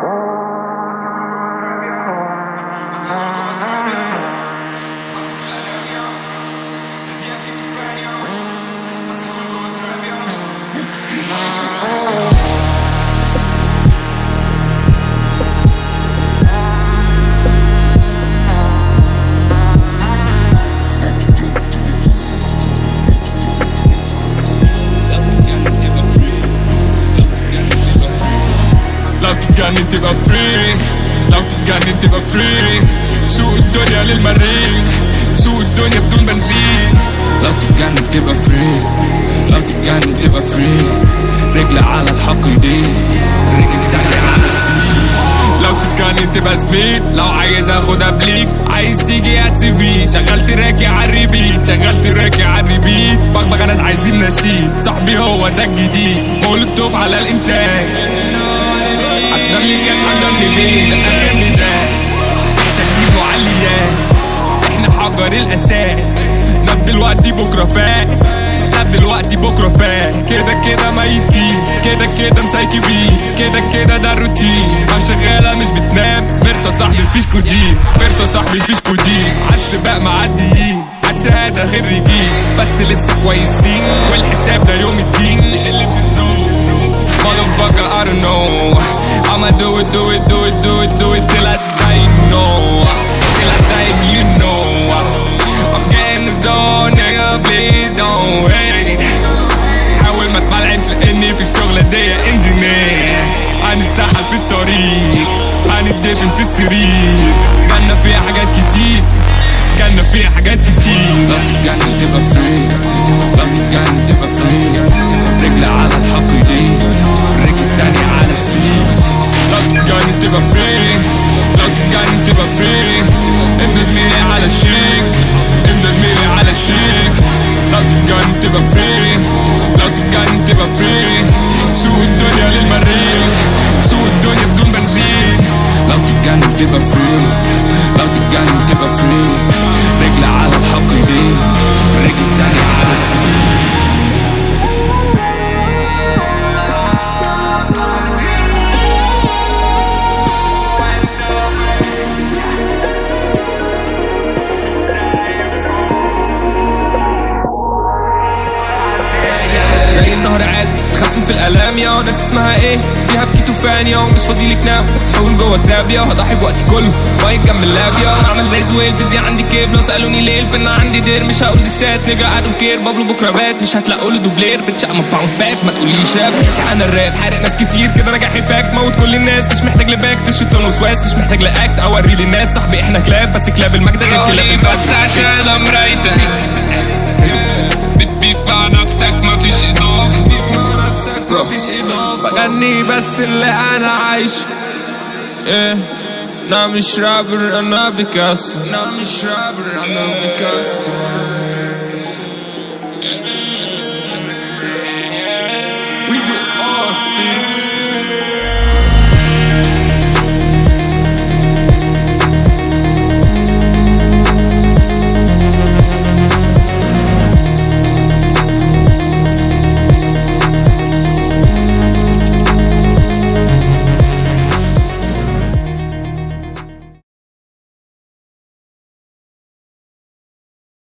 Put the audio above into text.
لو تتجنن تبقى فري لو تتجنن تبقى فري سوق الدنيا للمريخ سوق الدنيا بدون بنزين لو تتجنن تبقى فري لو تتجنن تبقى فري رجل على الحق ايدين رجل تانية على السين لو تتجنن تبقى زميل لو عايز اخد قبليك عايز تيجي هات سي في شغلت راكي على الريبيت شغلت راكي على الريبيت بغبغانات عايزين نشيد صاحبي هو ده الجديد مولوتوف على الانتاج حضر لي كاس حضر لي بيت ده اخر نداء تجيب معليات احنا حجر الاساس ناب دلوقتي بكره فات ناب دلوقتي بكره فات كده كده ميتين كده كده مسايكبين كده كده ده الروتين ما شغاله مش بتنام سبرتو صاحبي مفيش كودين سبرتو صاحبي مفيش كودين عالسباق معديين عالشهادة خريجين بس لسه كويسين والحساب ده يوم الدين اللي في الزون Motherfucker, I don't know. I'ma do it, do it, do it, do it, do it till I die, no. Till I die, you know. I'm getting the zone, nigga, please don't wait. حاول ما تبلعنش لاني في الشغلة دي انجينير هنتسحل في الطريق هنتدفن في السرير جالنا فيها حاجات كتير جالنا فيها حاجات كتير لو تتجنن تبقى فري لو تتجنن تبقى فري رجل على الحق ايدين رجل التانية على السين لو تتجنن تبقى فري لو تتجنن تبقى فري ابن زميلي على الشيك ابن زميلي على الشيك لو تتجنن تبقى فري لو تتجنن تبقى فري سوق الدنيا للمريخ سوق الدنيا بدون بنزين لو تتجنن تبقى فري لو تتجنن تبقى فري رجل على الحق ايدين رجل تانية على السين زي النهر عاد تخفف الالام يا ناس اسمها ايه فيها بكيت وفان يا مش فاضي لك نام مسحول جوه تراب يا هضحي بوقتي كله واقف جنب اللاب يا اعمل زي زويل فيزياء عندي كيف لو سالوني ليه الفن عندي دير مش هقول دسات نيجا ادون كير بابلو بكره بات مش هتلاقوا له دوبلير بتش اما باونس باك ما تقوليش راب انا الراب حارق ناس كتير كده راجع حباك موت كل الناس مش محتاج لباك تشتون وسواس مش محتاج لاكت اوري للناس صاحبي احنا كلاب بس كلاب المجد غير كلاب البلد بس عشان امريتك بتبيف مع نفسك مفيش اضافه بغني بس اللي انا عايش ايه انا مش رابر انا بيكاسو انا مش رابر انا بيكاسو